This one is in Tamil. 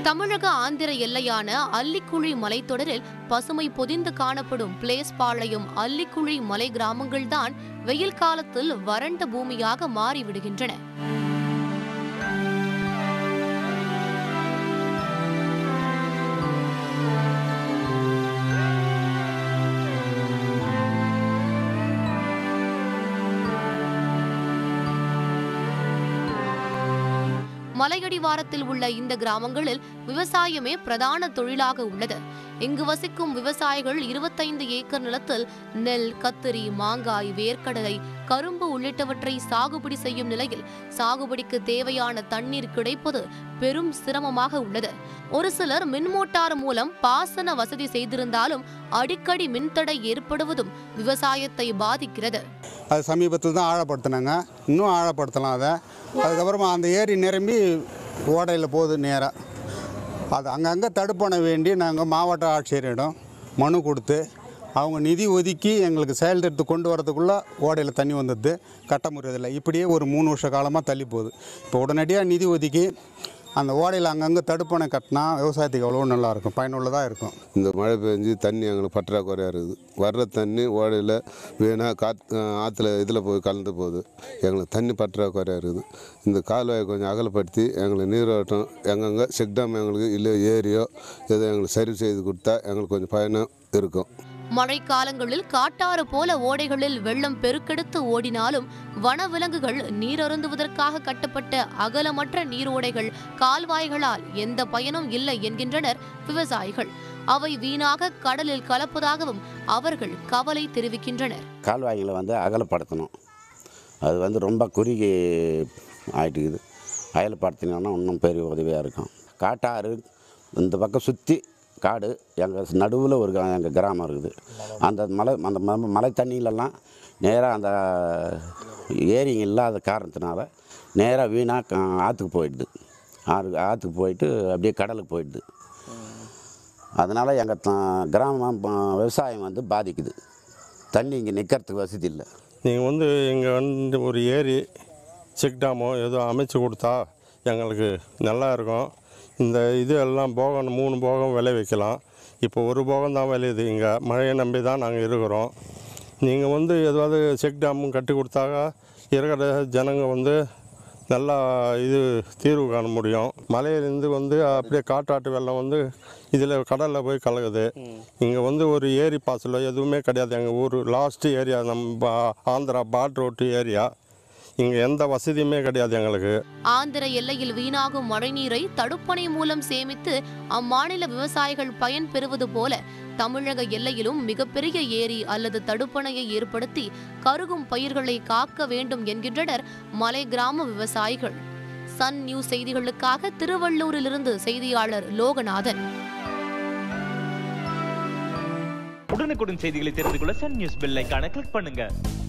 தமிழக ஆந்திர எல்லையான அல்லிக்குழி மலைத்தொடரில் பசுமை பொதிந்து காணப்படும் பிளேஸ் பாளையம் அல்லிக்குழி மலை கிராமங்கள்தான் வெயில் காலத்தில் வறண்ட பூமியாக மாறிவிடுகின்றன மலையடிவாரத்தில் உள்ள இந்த கிராமங்களில் விவசாயமே பிரதான தொழிலாக உள்ளது இங்கு வசிக்கும் விவசாயிகள் இருபத்தைந்து ஏக்கர் நிலத்தில் நெல் கத்திரி மாங்காய் வேர்க்கடலை கரும்பு உள்ளிட்டவற்றை சாகுபடி செய்யும் நிலையில் சாகுபடிக்கு தேவையான தண்ணீர் கிடைப்பது பெரும் சிரமமாக உள்ளது ஒரு சிலர் மின் மோட்டார் மூலம் பாசன வசதி செய்திருந்தாலும் அடிக்கடி மின்தடை ஏற்படுவதும் விவசாயத்தை பாதிக்கிறது அது சமீபத்தில் தான் ஆழப்படுத்தினாங்க இன்னும் ஆழப்படுத்தலாம் அதை அதுக்கப்புறமா அந்த ஏரி நிரம்பி ஓடையில் போகுது நேராக அது அங்கங்கே தடுப்பணை வேண்டி நாங்கள் மாவட்ட ஆட்சியரிடம் மனு கொடுத்து அவங்க நிதி ஒதுக்கி எங்களுக்கு செயல் திட்டத்தை கொண்டு வரதுக்குள்ளே ஓடையில் தண்ணி வந்தது கட்ட முடியறதில்லை இப்படியே ஒரு மூணு வருஷ காலமாக தள்ளி போகுது இப்போ உடனடியாக நிதி ஒதுக்கி அந்த ஓடையில் அங்கங்கே தடுப்பணை கட்டினா விவசாயத்துக்கு எவ்வளோ நல்லாயிருக்கும் பயனுள்ளதாக இருக்கும் இந்த மழை பெஞ்சு தண்ணி எங்களுக்கு பற்றாக்குறையாக இருக்குது வர்ற தண்ணி ஓடையில் வீணாக காத் ஆற்றுல இதில் போய் கலந்து போகுது எங்களுக்கு தண்ணி பற்றாக்குறையாக இருக்குது இந்த கால்வாயை கொஞ்சம் அகலப்படுத்தி எங்களுக்கு நீரோட்டம் எங்கெங்கே செக் டேம் எங்களுக்கு இல்லை ஏரியோ ஏதோ எங்களுக்கு சரி செய்து கொடுத்தா எங்களுக்கு கொஞ்சம் பயணம் இருக்கும் மழைக்காலங்களில் காட்டாறு போல ஓடைகளில் வெள்ளம் பெருக்கெடுத்து ஓடினாலும் வனவிலங்குகள் நீரருந்துவதற்காக கட்டப்பட்ட அகலமற்ற நீரோடைகள் கால்வாய்களால் எந்த பயனும் இல்லை என்கின்றனர் விவசாயிகள் அவை வீணாக கடலில் கலப்பதாகவும் அவர்கள் கவலை தெரிவிக்கின்றனர் கால்வாய்களை வந்து அகலப்படுத்தணும் அது வந்து ரொம்ப குறுகி ஆயிட்டுக்குது அகலப்படுத்தினோன்னா இன்னும் பெரிய உதவியாக இருக்கும் காட்டாறு இந்த பக்கம் சுற்றி காடு எங்கள் நடுவில் ஒரு எங்கள் கிராமம் இருக்குது அந்த மலை அந்த ம- மலை தண்ணியிலலாம் நேராக அந்த ஏரிங்க இல்லாத காரணத்தினால நேராக வீணாக ஆற்றுக்கு போயிடுது ஆறு ஆற்றுக்கு போயிட்டு அப்படியே கடலுக்கு போயிடுது அதனால் எங்கள் கிராமம் ப- விவசாயம் வந்து பாதிக்குது தண்ணி இங்கே நிற்கிறதுக்கு வசதி இல்லை நீங்கள் வந்து இங்கே வந்து ஒரு ஏரி செக் டேமோ ஏதோ அமைச்சு கொடுத்தா எங்களுக்கு நல்லா இருக்கும் இந்த இது எல்லாம் போகம் மூணு போகம் விளைவிக்கலாம் இப்போ ஒரு போகம் தான் விளையுது இங்கே மழையை நம்பி தான் நாங்கள் இருக்கிறோம் நீங்கள் வந்து ஏதாவது செக் டேமும் கட்டி கொடுத்தாக்கா இருக்கிற ஜனங்க வந்து நல்லா இது தீர்வு காண முடியும் மலையிலேருந்து வந்து அப்படியே காட்டாட்டு வெள்ளம் வந்து இதில் கடலில் போய் கலகுது இங்கே வந்து ஒரு ஏரி பாசலோ எதுவுமே கிடையாது எங்கள் ஊர் லாஸ்ட்டு ஏரியா நம்ம பா- ஆந்திரா பாட் ரோட்டு ஏரியா இங்கே எந்த வசதியுமே கிடையாது எங்களுக்கு ஆந்திர எல்லையில் வீணாகும் மழைநீரை தடுப்பணை மூலம் சேமித்து அம்மாநில விவசாயிகள் பயன் பெறுவது போல தமிழக எல்லையிலும் மிகப்பெரிய ஏரி அல்லது தடுப்பணையை ஏற்படுத்தி கருகும் பயிர்களை காக்க வேண்டும் என்கின்றனர் மலை கிராம விவசாயிகள் சன் நியூஸ் செய்திகளுக்காக திருவள்ளூரிலிருந்து செய்தியாளர் லோகநாதன் உடனுக்குடன் செய்திகளை தெரிந்து கொள்ள சன் நியூஸ் பெல் ஐகானை கிளிக் பண்ணுங்க